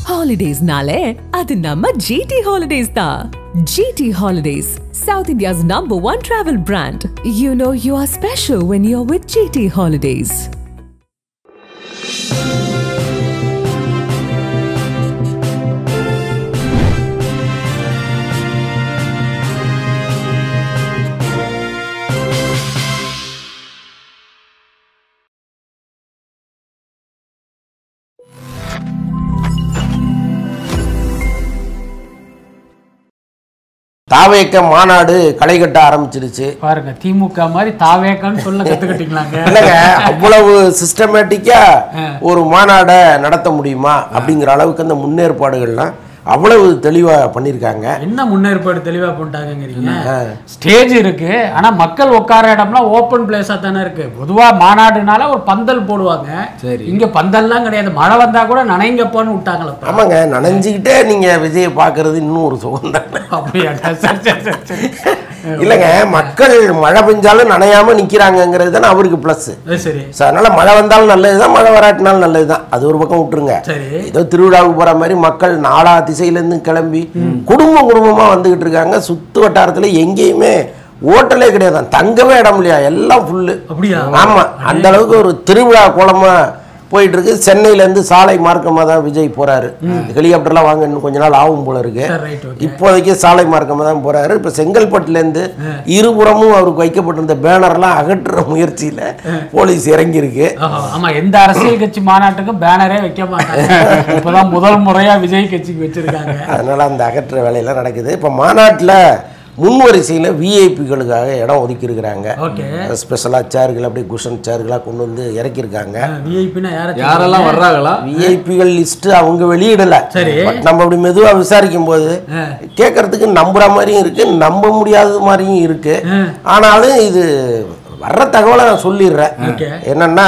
ஹாலிடேஸ்னாலே அது நம்ம ஜிடி ஹாலிடேஸ் தான் GT holidays south India's number one travel brand you know you are special when you are with GT holidays தாவேக்க மாநாடு களை கட்ட ஆரம்பிச்சிருச்சு பாருங்க திமுக மாதிரி தாவேக்கான்னு சொல்ல கத்துக்கிட்டீங்களாங்க இல்லைங்க அவ்வளவு சிஸ்டமேட்டிக்கா ஒரு மாநாடை நடத்த முடியுமா அப்படிங்கிற அளவுக்கு அந்த முன்னேற்பாடுகள்லாம் அவ்வளவு தெளிவா பண்ணியிருக்காங்க என்ன முன்னேற்பாடு தெளிவா பண்ணிட்டாங்கங்கிறீங்க ஸ்டேஜ் இருக்கு ஆனா மக்கள் உட்கார இடம்லாம் ஓப்பன் பிளேஸா தானே இருக்கு பொதுவா மாநாடுனால ஒரு பந்தல் போடுவாங்க சரி. இங்க பந்தல்லாம் கிடையாது மழை வந்தா கூட நனைங்கப்பான்னு விட்டாங்களப்பா ஆமாங்க நனைஞ்சுக்கிட்டே நீங்க விஜயை பார்க்கறது இன்னும் ஒரு சுகம் தானே அப்படியாடா சரி சரி சரி சரி இல்லைங்க மக்கள் மழை பெஞ்சாலும் நனையாம நிக்கிறாங்கங்கிறது தானே அவருக்கு ப்ளஸ் அது சரி அதனால மழை வந்தாலும் நல்லதுதான் மழை வராட்டினாலும் நல்லதுதான் அது ஒரு பக்கம் விட்டுருங்க சரி ஏதோ திருவிழாவுக்கு போற மாதிரி மக்கள் நாலா திசையில இருந்து கிளம்பி குடும்பம் குடும்பமா வந்துகிட்டு இருக்காங்க சுத்து வட்டாரத்துல எங்கேயுமே ஓட்டலே கிடையாது தங்கவே இடம் இல்லையா எல்லாம் ஃபுல்லு அப்படியா ஆமா அந்த அளவுக்கு ஒரு திருவிழா கோலமா போயிட்டு இருக்கு சென்னையில இருந்து சாலை மார்க்கமா தான் விஜய் போறாரு ஹெலிகாப்டர்லாம் வாங்க இன்னும் கொஞ்ச நாள் ஆகும் போல இருக்கு சரி ரைட் ஓகே இப்போதைக்கு சாலை மார்க்கமா தான் போறாரு இப்ப செங்கல்பட்டுல இருந்து இருபுறமும் அவருக்கு வைக்கப்பட்டிருந்த பேனர்லாம் அகற்றுற முயற்சியில போலீஸ் இறங்கி இருக்கு ஆமா எந்த அரசியல் கட்சி மாநாட்டுக்கும் பேனரே வைக்க மாட்டாங்க இப்பதான் முதல் முறையா விஜய் கட்சிக்கு வச்சிருக்காங்க அதனால அந்த அகற்ற வேலையெல்லாம் நடக்குது இப்போ மாநாட்டில் முன்வரிசையில் விஐபிகளுக்காக இடம் ஒதுக்கி இருக்கிறாங்க ஓகே ஸ்பெஷலாக சேர்கள் அப்படியே குஷன் சேர்களாக கொண்டு வந்து இறக்கியிருக்காங்க விஐபினா யார யாரெல்லாம் வர்றாங்களா விஐபிகள் லிஸ்ட் அவங்க வெளியிடல சரி. But நம்ம அப்படி மெதுவா விசாரிக்கும் போது கேட்கறதுக்கு நம்புற மாதிரியும் இருக்கு நம்ப முடியாத மாதிரியும் இருக்கு ஆனாலும் இது வர்ற தகவலை நான் சொல்லிடுறேன் Okay. என்னன்னா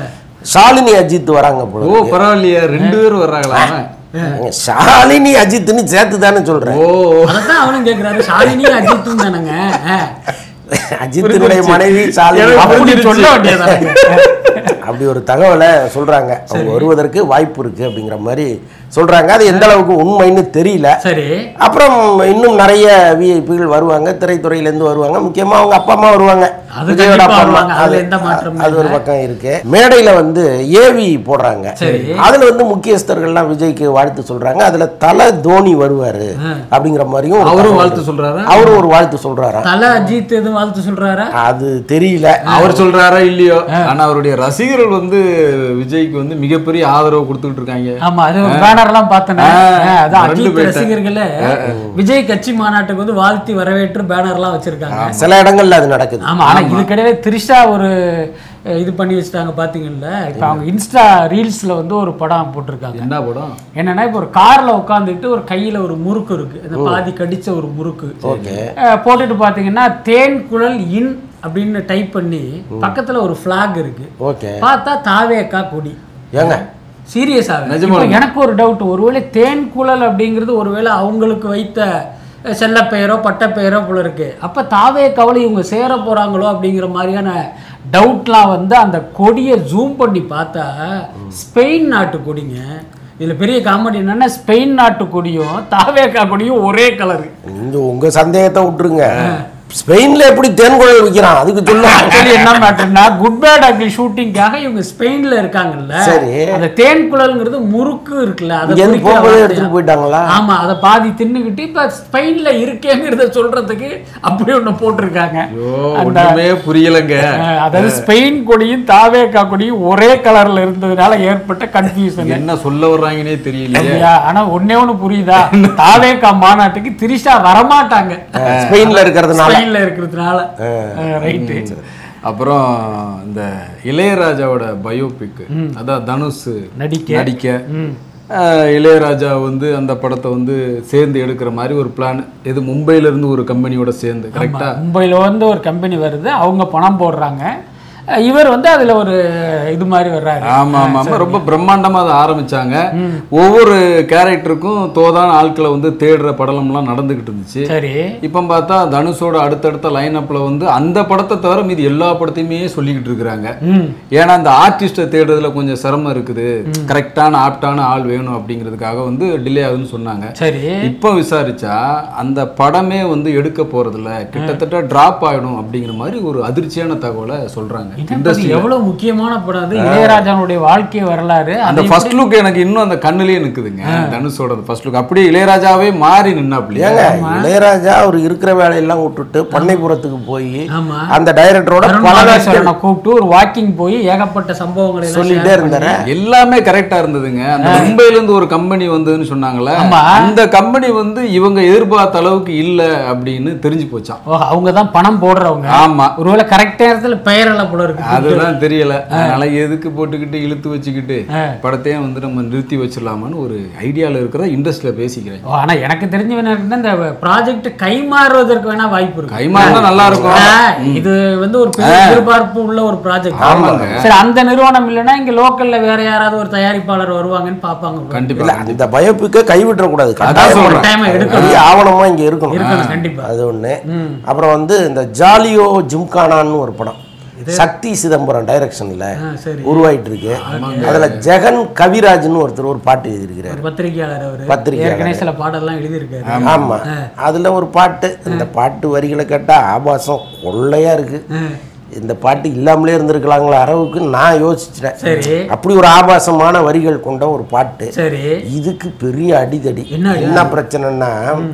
ஷாலினி அஜித் வராங்க போல ஓ பரவாயில்லையே ரெண்டு பேரும் வர்றாங்களா இருக்கு. ஷாலினி அஜித்னு சேர்த்து தானே சொல்றேன் ஓ அதான் அவனும் கேக்குறாரு ஷாலினி அஜித்தும் தானங்க ஆ. அஜித்தினுடைய மனைவி ஷாலினி அப்படி சொல்ல வேண்டியதானங்க அப்படி ஒரு தகவலை சொல்றாங்க அவங்க வருவதற்கு வாய்ப்பு இருக்கு அப்படிங்கிற மாதிரி சொல்றாங்க அது எந்த அளவுக்கு உண்மைன்னு தெரியல சரி அப்புறம் இன்னும் நிறைய விஐபிகள் வருவாங்க திரைத்துறையில இருந்து வருவாங்க முக்கியமா அவங்க அப்பா அம்மா வருவாங்க அது விஜயோட கண்டிப்பா அப்பா அம்மா வருவாங்க. அதுல அது எந்த மாற்றமும் அது ஒரு பக்கம் இருக்கு மேடையில வந்து ஏவி போடுறாங்க சரி. அதுல வந்து முக்கியஸ்தர்கள்லாம் விஜய்க்கு வாழ்த்து சொல்றாங்க அதுல தல தோனி வருவாரு அப்படிங்கிற மாதிரியும் ஒரு அவரும் தகவல் வாழ்த்து இருக்கு. சொல்றாரா அவரும் ஒரு வாழ்த்து சொல்றாராம் தல அஜித் எதுவும் வாழ்த்து சொல்றாரா அது தெரியல அவர் சொல்றாரா இல்லையோ ஆனா அவருடைய ரசிகர்கள் வந்து விஜய்க்கு வந்து மிகப்பெரிய ஆதரவு கொடுத்துட்டு இருக்காங்க ஆமா அது ஒரு பேனர் எல்லாம் பார்த்தனே அதான் ரெண்டு அஜித் போயிட்டேன். ரசிகர்களே விஜய் கட்சி மாநாட்டுக்கு வந்து வாழ்த்தி வரவேற்று பேனர் எல்லாம் வச்சிருக்காங்க சில இடங்கள்ல அது நடக்குது ஆமா ஆனா இதுக்கிடையே த்ரிஷா ஒரு அஹ், இது பண்ணி வச்சுட்டாங்க பாத்தீங்கல்ல இப்ப அவங்க இன்ஸ்டா ரீல்ஸ்ல வந்து ஒரு படம் போட்டிருக்காங்க என்ன படம் என்னன்னா இப்போ ஒரு கார்ல உட்காந்துட்டு ஒரு கையில ஒரு முறுக்கு இருக்கு அந்த பாதி கடிச்ச ஒரு முறுக்கு அஹ், போட்டுட்டு பாத்தீங்கன்னா தேன் குழல் இன் அப்படின்னு டைப் பண்ணி பக்கத்துல ஒரு ஃபிளாக் இருக்கு ஓகே பார்த்தா தாவேக்கா கொடி ஏங்க சீரியஸாக நிஜமா? இப்போ எனக்கு ஒரு டவுட் ஒருவேளை தேன் குழல் அப்படிங்கிறது ஒருவேளை அவங்களுக்கு வைத்த அஹ், செல்லப்பெயரோ பட்டப்பெயரோ போல இருக்கு அப்போ தாவே கவலை இவங்க சேர போறாங்களோ அப்படிங்கிற மாதிரியான டவுட்லாம் வந்து அந்த கொடியை ஜூம் பண்ணி பார்த்தா ஸ்பெயின் நாட்டு கொடிங்க இதுல பெரிய காமெடி என்னன்னா ஸ்பெயின் நாட்டு கொடியும் தாவேக்கா கொடியும் ஒரே கலரு நீங்க உங்க சந்தேகத்தை விட்டுருங்க ஸ்பெயின்ல எப்படி தேன்குழல் விற்கிறான் அதுக்கு சொல்லுங்க ஆக்சுவலி என்ன மேட்டர்னா குட் பேட் அக்லி ஷூட்டிங்காக இவங்க ஸ்பெயின்ல இருக்காங்கல்ல சரி. அந்த தேன் குழல்ங்கிறது முறுக்கு இருக்குல்ல அதை இங்க இருந்து குறிக்கிற போகும்போது வார்த்தையா? எடுத்துட்டு போயிட்டாங்களா ஆமா அதை பாதி தின்னுக்கிட்டு இப்ப ஸ்பெயின்ல இருக்கேங்கிறத சொல்றதுக்கு அப்படி ஒண்ணு போட்டிருக்காங்க ஐயோ அந்த ஒண்ணுமே புரியலங்க அஹ், அதாவது ஸ்பெயின் கொடியும் தாவேக்கா கொடியும் ஒரே கலர்ல இருந்ததுனால ஏற்பட்ட கன்ஃபியூஷன் என்ன சொல்ல வர்றாங்கன்னே தெரியலையே ஆனா ஒண்ணே ஒண்ணு புரியுதா தாவேக்கா மாநாட்டுக்கு திரிஷா வரமாட்டாங்க ஸ்பெயின்ல இருக்கிறதுனால ஸ்பெயின்ல இருக்கிறதுனால ரைட்டு அப்புறம் இந்த இளையராஜாவோட பயோபிக் அதான் தனுஷ் நடிக்க. நடிக்க அஹ், இளையராஜா வந்து அந்த படத்தை வந்து சேர்ந்து எடுக்கிற மாதிரி ஒரு பிளான் இது மும்பையில இருந்து ஒரு கம்பெனியோட சேர்ந்து கரெக்டா மும்பையில் வந்து ஒரு கம்பெனி வருது அவங்க பணம் போடுறாங்க அஹ் இவர் வந்து அதுல ஒரு இது மாதிரி வர்றாரு ஆமா ஆமா ஆமா ரொம்ப பிரம்மாண்டமா அதை ஆரம்பிச்சாங்க ஒவ்வொரு கேரக்டருக்கும் தோதான ஆட்களை வந்து தேடுற படலம்லாம் நடந்துகிட்டு இருந்துச்சு சரி இப்போ பார்த்தா தனுஷோட அடுத்தடுத்த லைன் அப்ல வந்து அந்த படத்தை தவிர மீதி எல்லா படத்தையுமே சொல்லிக்கிட்டு இருக்கிறாங்க ம் ஏன்னா அந்த ஆர்டிஸ்ட்டை தேடுறதுல கொஞ்சம் சிரமம் இருக்குது கரெக்டான ஆப்டான ஆள் வேணும் அப்படிங்கிறதுக்காக வந்து டிலே ஆகுதுன்னு சொன்னாங்க சரி இப்போ விசாரிச்சா அந்த படமே வந்து எடுக்க போறதில்ல கிட்டத்தட்ட டிராப் ஆயிடும் அப்படிங்கிற மாதிரி ஒரு அதிர்ச்சியான தகவலை சொல்றாங்க இது எவ்வளவு முக்கியமான படம் அது இளையராஜாவுடைய வாழ்க்கை வரலாறு அந்த அதை ஃபர்ஸ்ட் லுக் எனக்கு இன்னும் அந்த கண்ணுலயே நிக்குதுங்க தனுஷோட ஃபர்ஸ்ட் லுக் அப்படியே இளையராஜாவே மாறி நின்னாப்லையா ஏங்க இளையராஜா அவர் இருக்கிற வேலையெல்லாம் விட்டுட்டு பண்ணைப்புறத்துக்கு போய் ஆமா அந்த டைரக்டரோட அருண் பல நாட்கள் நாகேஸ்வரனை கூப்பிட்டு ஒரு வாக்கிங் போய் ஏகப்பட்ட சம்பவங்களை எல்லாம் சொல்லிட்டே share இருந்தாரு எல்லாமே கரெக்டா இருந்ததுங்க அந்த மும்பைல இருந்து ஒரு கம்பெனி வந்ததுன்னு சொன்னாங்கல்ல ஆமா. அந்த கம்பெனி வந்து இவங்க எதிர்பார்த்த அளவுக்கு இல்ல அப்படின்னு தெரிஞ்சு போச்சான் ஓ அவங்க தான் பணம் போடுறவங்க ஆமா ஒருவேளை கரெக்ட் நேரத்துல பெயரெல்லாம் போல இருக்கு அதுதான் தெரியல அதனால எதுக்கு போட்டுக்கிட்டு இழுத்து வச்சுக்கிட்டு படத்தையே வந்து நம்ம நிறுத்தி வச்சிடலாமான்னு ஒரு ஐடியால இருக்கிற இண்டஸ்ட்ரியில பேசிக்கிறேன் ஓ, ஆனா எனக்கு தெரிஞ்ச என்ன இருக்குன்னா, இந்த ப்ராஜெக்ட் கைமாறுவதற்கு வேணா வாய்ப்பு இருக்கு கைமாறினா நல்லா இருக்கும் ஆ, இது வந்து ஒரு பெரிய எதிர்பார்ப்பு உள்ள ஒரு ப்ராஜெக்ட் ஆமாங்க. சரி அந்த நிறுவனம் இல்லைன்னா இங்க லோக்கல்ல வேற யாராவது ஒரு தயாரிப்பாளர் வருவாங்கன்னு பாப்பாங்க bro. கண்டிப்பா இல்ல அந்த பயோபிக்கை கைவிட்டக்கூடாது அதான் கட்டாயம் சொல்றேன். கட்டாயமா எடுக்கணும் பெரிய ஆவணமா இங்க இருக்கணும் இருக்கணும் கண்டிப்பா அது ஒண்ணு அப்புறம் வந்து இந்த ஜாலியோ ஜிம்கானான்னு ஒரு படம் சக்தி சிதம்பரம் டைரக்ஷன்ல ஆ, சரி உருவாயிட்டு இருக்கு அதுல ஜெகன் கவிராஜ்னு ஒருத்தர் ஒரு பாட்டு எழுதியிருக்கிறாரு ஒரு பத்திரிகையாளர் அவரு பத்திரிகையாளர். ஏற்கனவே சில பாடல்லாம் எழுதியிருக்காரு ஆமா அதுல ஒரு பாட்டு இந்த பாட்டு வரிகளை கேட்டா ஆபாசம் கொள்ளையா இருக்கு இந்த பாட்டு இல்லாமலே இருந்திருக்கலாங்களா அளவுக்கு நான் யோசிச்சிட்டேன் சரி அப்படி ஒரு ஆபாசமான வரிகள் கொண்ட ஒரு பாட்டு சரி இதுக்கு பெரிய அடிதடி என்ன அடி? என்ன பிரச்சனைன்னா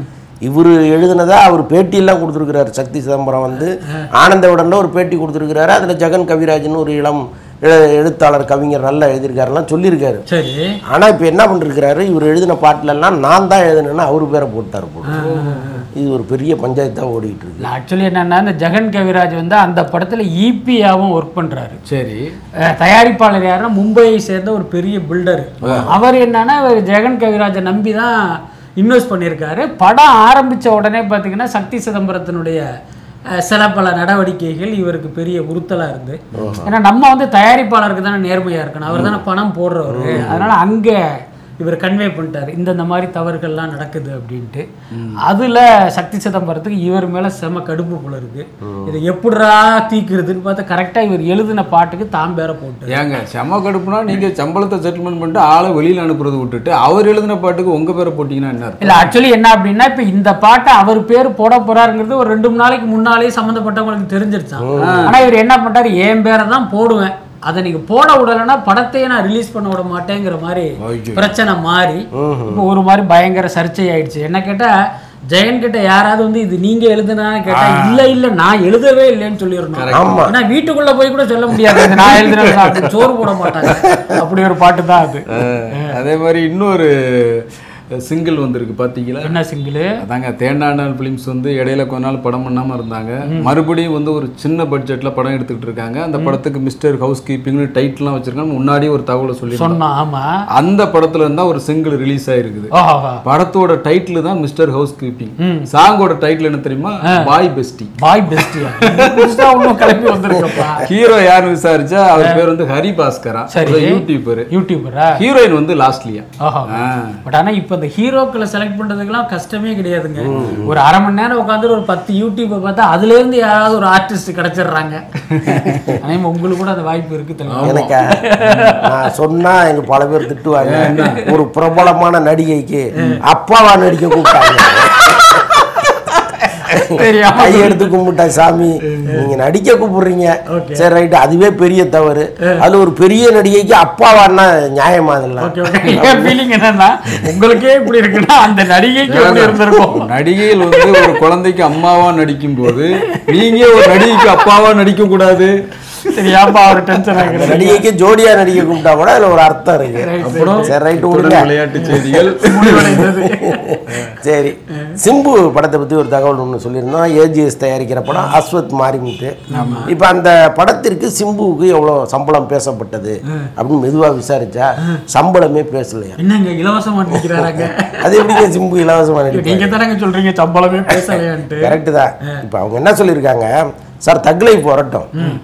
இவர் எழுதுனதா அவர் பேட்டியெல்லாம் கொடுத்துருக்கிறாரு சக்தி சிதம்பரம் வந்து ஆனந்த விடன்ல ஒரு பேட்டி கொடுத்துருக்கிறாரு அதுல ஜெகன் கவிராஜ்னு ஒரு இளம் எழு- எழுத்தாளர் கவிஞர் நல்லா எழுதியிருக்காருலாம் சொல்லியிருக்காரு சரி ஆனா இப்ப என்ன பண்ணிருக்கிறாரு இவர் எழுதின பாட்டுலலாம் நான் தான் எழுதுனேன்னு அவரு பேரை போட்டாரு போட்டு இது ஒரு பெரிய பஞ்சாயத்தா ஓடிட்டு இருக்கு ஆக்சுவலி என்னன்னா இந்த ஜெகன் கவிராஜ் வந்து அந்த படத்துல ஈபியாவும் ஒர்க் பண்றாரு சரி அஹ் தயாரிப்பாளர் யாருன்னா மும்பையை சேர்ந்த ஒரு பெரிய பில்டர் அவர் என்னன்னா அவர் ஜெகன் கவிராஜை நம்பி தான் இன்வெஸ்ட் பண்ணியிருக்காரு படம் ஆரம்பிச்ச உடனே பார்த்தீங்கன்னா சக்தி சிதம்பரத்தினுடைய அஹ், சில பல நடவடிக்கைகள் இவருக்கு பெரிய உறுத்தலா இருந்து ஏன்னா நம்ம வந்து தயாரிப்பாளருக்கு தானே நேர்மையா இருக்கணும் அவர் தானே பணம் போடுறவர் அதனால அங்க இவர் கன்வே பண்ணிட்டாரு இந்த இந்த மாதிரி தவறுகள்லாம் நடக்குது அப்படின்ட்டு அதுல சக்தி சிதம்பரத்துக்கு இவர் மேல செம கடுப்பு போல இருக்கு இதை எப்படிடா தீக்குறதுன்னு பார்த்தா கரெக்டா இவர் எழுதின பாட்டுக்கு தாம் பேர போட்டு ஏங்க செம்ம கடுப்புனா நீங்க சம்பளத்தை செட்டில்மெண்ட் பண்ணிட்டு ஆளை வெளியில அனுப்புறது விட்டுட்டு அவர் எழுதின பாட்டுக்கு உங்க பேரை போட்டீங்கன்னா என்ன அர்த்தம்? இல்ல ஆக்சுவலி என்ன அப்படின்னா இப்ப இந்த பாட்டை அவர் பேர் போட போறாருங்கிறது ஒரு ரெண்டு மூணு நாளைக்கு முன்னாலே சம்மந்தப்பட்டவங்களுக்கு தெரிஞ்சிருச்சான் ஆனா இவர் என்ன பண்ணிட்டாரு என் பேரை தான் போடுவேன் அதை நீங்க போட விடலைன்னா படத்தையே நான் ரிலீஸ் பண்ண விட மாட்டேங்கிற மாதிரி ஐயோ. பிரச்சனை மாறி இப்போ ஒரு மாதிரி பயங்கர சர்ச்சை ஆயிடுச்சு என்ன கேட்டா ஜெயன் கிட்ட யாராவது வந்து இது நீங்க எழுதுனான்னு கேட்டா இல்ல இல்ல நான் எழுதவே இல்லைன்னு சொல்லிடணும் ஆமா. ஏன்னா வீட்டுக்குள்ள போய் கூட சொல்ல முடியாது இது நான் எழுதுனேன் சோறு போட மாட்டாங்க அப்படி ஒரு பாட்டு தான் அது அஹ், அதே மாதிரி இன்னொரு சிங்கிள் வந்திருக்கு பாத்தீங்களா என்ன சிங்கிள் அதாங்க தேண்டாண்டான் ஃபிலிம்ஸ் வந்து இடையில கொஞ்ச நாள் படம் பண்ணாம இருந்தாங்க மறுபடியும் வந்து ஒரு சின்ன பட்ஜெட்ல படம் எடுத்துக்கிட்டு இருக்காங்க அந்த படத்துக்கு மிஸ்டர் ஹவுஸ் கீப்பிங்னு டைட்டில்லாம் வச்சிருக்காங்க முன்னாடியே ஒரு தகவலை சொல்லி சொன்னா ஆமா அந்த படத்துல இருந்தா ஒரு சிங்கிள் ரிலீஸ் ஆயிருக்குது ஓஹோ படத்தோட டைட்டில் தான் மிஸ்டர் ஹவுஸ் கீப்பிங் சாங்கோட டைட்டில் என்ன தெரியுமா பாய் பெஸ்டி பாய் பெஸ்டியா புதுசா ஒன்றும் கிளம்பி வந்திருக்கப்பா ஹீரோ யாருன்னு விசாரிச்சா அவர் பேர் வந்து ஹரி பாஸ்கரா சரி. யூடியூபர் யூடியூபரா ஹீரோயின் வந்து லாஸ்ட்லியா ஓஹோ பட் ஆனா இப்போ இந்த ஹீரோக்களை செலக்ட் பண்றதுக்கெல்லாம் கஷ்டமே கிடையாதுங்க ஒரு அரை மணி நேரம் உட்காந்து ஒரு பத்து யூடியூப்பை பார்த்தா அதுல இருந்து யாராவது ஒரு ஆர்டிஸ்ட் கிடைச்சிடுறாங்க ஆனா இப்ப உங்களுக்கு கூட அந்த வாய்ப்பு இருக்கு தெரியும் எனக்கு நான் சொன்னா எங்க பல பேர் திட்டுவாங்க ஒரு பிரபலமான நடிகைக்கு அப்பாவா நடிக்க கூப்பிட்டாங்க தெரியாம கையெடுத்து கும்பிட்டேன் சாமி நீங்க நடிக்க கூப்பிடுறீங்க சரி ரைட் அதுவே பெரிய தவறு அதுல ஒரு பெரிய நடிகைக்கு அப்பாவான்னா நியாயமா அதெல்லாம் ஓகே ஓகே என் ஃபீலிங் என்னன்னா உங்களுக்கே இப்படி இருக்குன்னா அந்த நடிகைக்கு எப்படி இருந்திருக்கும் நடிகையில் வந்து ஒரு குழந்தைக்கு அம்மாவா நடிக்கும் போது நீங்க ஒரு நடிகைக்கு அப்பாவா நடிக்க கூடாது தெரியாம அவர் டென்ஷன் அந்த ஆகுறது நடிகைக்கு ஜோடியா நடிக்க கூப்பிட்டா கூட அதுல ஒரு அர்த்தம் இருக்கு அப்புறம் சரி ரைட் தொடர் விடுங்க விளையாட்டு செய்திகள் சரி சிம்பு படத்தை பத்தி ஒரு தகவல் ஒன்று சொல்லியிருந்தோம் ஏஜிஎஸ் தயாரிக்கிற படம் அஸ்வத் மாரிமுத்து இப்போ அந்த படத்திற்கு சிம்புவுக்கு எவ்வளோ சம்பளம் பேசப்பட்டது அப்படின்னு மெதுவா விசாரிச்சா சம்பளமே பேசலையா என்னங்க இலவசமா நிக்கிறாங்க அது எப்படிங்க சிம்பு இலவசமா நடிப்பாரு நீங்க தானங்க சொல்றீங்க சம்பளமே பேசலையான்ட்டு கரெக்டு தான் இப்போ அவங்க என்ன சொல்லியிருக்காங்க சார் தக்லை போரட்டும்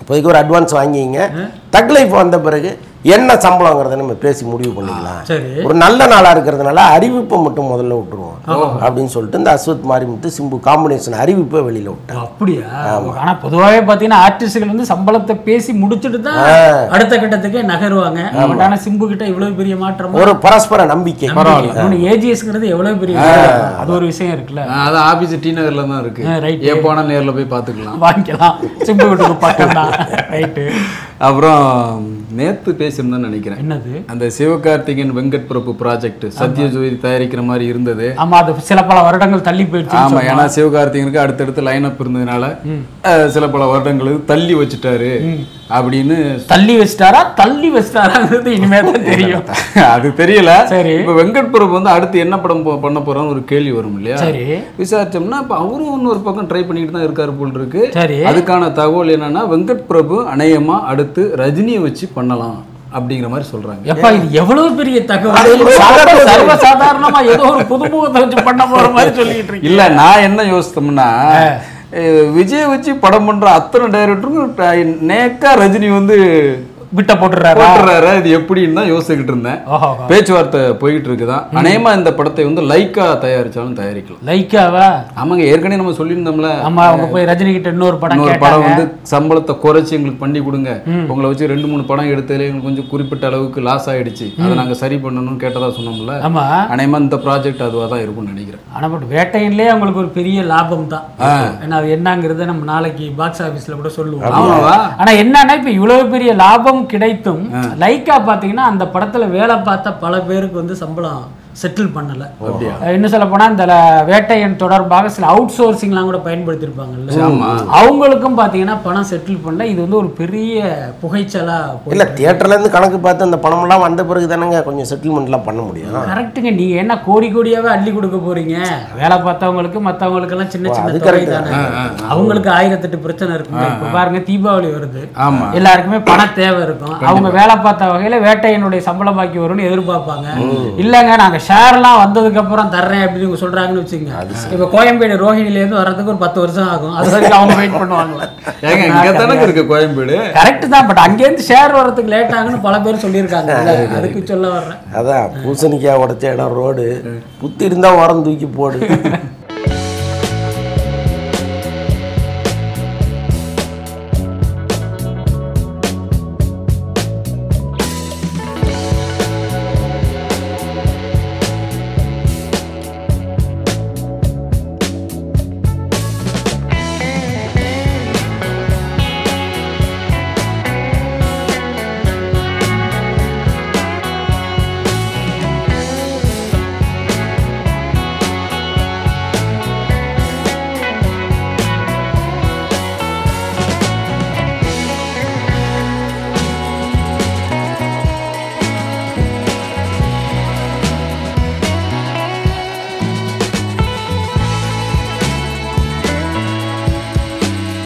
இப்போதைக்கு ஒரு அட்வான்ஸ் வாங்கிங்க தக் லைஃப் வந்த பிறகு என்ன சம்பளங்கிறத நம்ம பேசி முடிவு பண்ணிக்கலாம் சரி ஒரு நல்ல நாளா இருக்கிறதுனால அறிவிப்பை மட்டும் முதல்ல விட்டுருவோம் அப்படின்னு சொல்லிட்டு இந்த அஸ்வத் மாரிமுத்து சிம்பு காம்பினேஷன் அறிவிப்பை வெளியில விட்டாங்க அப்படியா ஆனா பொதுவாகவே பாத்தீங்கன்னா ஆர்டிஸ்ட்கள் வந்து சம்பளத்தை பேசி முடிச்சுட்டு தான் அடுத்த கட்டத்துக்கே நகருவாங்க பட் ஆனா சிம்பு கிட்ட இவ்வளவு பெரிய மாற்றம் ஒரு பரஸ்பர நம்பிக்கை பரவாயில்ல ஏஜிஎஸ்ங்கிறது எவ்வளவு பெரிய விஷயம். அது ஒரு விஷயம் இருக்குல்ல அது ஆபீஸ் டி நகர்ல தான் இருக்கு ஆ, right. ஏ போனா நேர்ல போய் பாத்துக்கலாம் வாங்கிக்கலாம் சிம்பு வீட்டுக்கு பக்கம் தான் ரைட்டு அப்புறம் நேத்து பேசியிருந்தேன்னு நினைக்கிறேன் என்னது அந்த சிவகார்த்திகேயன் வெங்கட் பிரபு ப்ராஜெக்ட் சத்யஜோதி தயாரிக்கிற மாதிரி இருந்தது ஆமா அது சில பல வருடங்கள் தள்ளி போயிடுச்சு ஆமா ஏன்னா சிவகார்த்திகனுக்கு அடுத்தடுத்து லைன் அப் இருந்ததுனால அஹ், சில பல வருடங்களுக்கு தள்ளி வச்சுட்டாரு அப்படின்னு தள்ளி வச்சிட்டாரா தள்ளி வச்சிட்டாராங்கிறது இனிமே தான் தெரியும் அது தெரியல சரி. இப்ப வெங்கட் பிரபு வந்து அடுத்து என்ன படம் போ- பண்ண போறான்னு ஒரு கேள்வி வரும் இல்லையா சரி விசாரிச்சோம்னா இப்ப அவரும் இன்னொரு பக்கம் ட்ரை பண்ணிட்டு தான் இருக்காரு போல் இருக்கு சரி அதுக்கான தகவல் என்னன்னா வெங்கட் பிரபு அநேகமா அடுத்து ரஜினியை வச்சு பண்ணலாம் அப்படிங்கிற மாதிரி சொல்றாங்க எப்பா இது எவ்வளவு பெரிய அது தகவல் ஒரு சர்வ- சர்வசாதாரணமா ஏதோ ஒரு புதுமுகத்தை வச்சு பண்ண போற மாதிரி சொல்லிட்டு இருக்கீங்க இல்ல நான் என்ன யோசித்தோம்னா அஹ், விஜய் வச்சு படம் பண்ற அத்தனை டைரக்டருக்கும் நேக்கா ரஜினி வந்து விட்ட போட்டுறாரா போட்டுறாரு இது எப்படின்னு தான் யோசிச்சுக்கிட்டு இருந்தேன் ஓஹோ பேச்சுவார்த்தை போயிட்டு இருக்குதான் அநேகமா இந்த படத்தை வந்து லைக்கா தயாரிச்சாலும் தயாரிக்கலாம் லைக்காவா ஆமாங்க ஏற்கனவே நம்ம சொல்லியிருந்தோம்ல ஆமா அவங்க போய் ரஜினி கிட்ட இன்னொரு படம் இன்னொரு கேட்டாங்க படம் வந்து சம்பளத்தை குறைச்சி எங்களுக்கு பண்ணி கொடுங்க உங்களை வச்சு ரெண்டு மூணு படம் எடுத்ததுல எங்களுக்கு கொஞ்சம் குறிப்பிட்ட அளவுக்கு லாஸ் ஆயிடுச்சு அதை நாங்க சரி பண்ணணும்னு கேட்டதா சொன்னோம்ல ஆமா அநேகமா இந்த ப்ராஜெக்ட் அதுவா தான் இருக்கும்னு நினைக்கிறேன் ஆனா பட் வேட்டையன்லயே அவங்களுக்கு ஒரு பெரிய லாபம் தான் ஏன்னா அது என்னங்கிறத நம்ம நாளைக்கு பாக்ஸ் ஆபீஸ்ல கூட சொல்லுவோம் ஆமாவா? ஆனா என்னன்னா இப்ப இவ்வளவு பெரிய லாபம் கிடைத்தும் லைக்கா பாத்தீங்கன்னா அந்த படத்துல வேலை பார்த்த பல பேருக்கு வந்து சம்பளம் செட்டில் பண்ணல அஹ் இன்னும் சொல்ல போனா இந்த ல- வேட்டையன் தொடர்பாக சில அவுட் சோர்சிங்லாம் கூட பயன்படுத்தியிருப்பாங்கல்ல ஆமா. அவங்களுக்கும் பாத்தீங்கன்னா பணம் செட்டில் பண்ணல இது வந்து ஒரு பெரிய புகைச்சலா இல்ல தியேட்டர்ல இருந்து கணக்கு பார்த்து அந்த பணமெல்லாம் வந்த பிறகு தானங்க கொஞ்சம் செட்டில்மெண்ட்லாம் பண்ண முடியும் கரெக்ட்டுங்க நீங்க என்ன கோடி கோடியாவே அள்ளி கொடுக்க போறீங்க வேலை பார்த்தவங்களுக்கு மத்தவங்களுக்கு எல்லாம் சின்ன சின்ன அது தொகை correct தானே அவங்களுக்கு ஆயிரத்தெட்டு பிரச்சனை இருக்குங்க இப்ப பாருங்க தீபாவளி வருது ஆமா எல்லாருக்குமே பண தேவை இருக்கும் அவங்க வேலை பார்த்த வகையில வேட்டையனுடைய சம்பளம் பாக்கி வரும்னு எதிர்பார்ப்பாங்க இல்லங்க நாங்க ஷேர்லாம் வந்ததுக்கு அப்புறம் தர்றேன் அப்படின்னு இவங்க சொல்றாங்கன்னு வச்சுங்க இப்ப கோயம்பேடு ரோஹிணில இருந்து வர்றதுக்கு ஒரு பத்து வருஷம் ஆகும் அது வரைக்கும் அவங்க வெயிட் பண்ணுவாங்க ஏங்க இங்க தானே இருக்கு கோயம்பேடு கரெக்ட் தான் பட் அங்கேருந்து ஷேர் வர்றதுக்கு லேட் ஆகுன்னு பல பேர் சொல்லியிருக்காங்க அதுக்கு சொல்ல வர்றேன் அதான் பூசணிக்காய் உடைச்ச இடம் ரோடு புத்தி இருந்தா உரம் தூக்கி போடு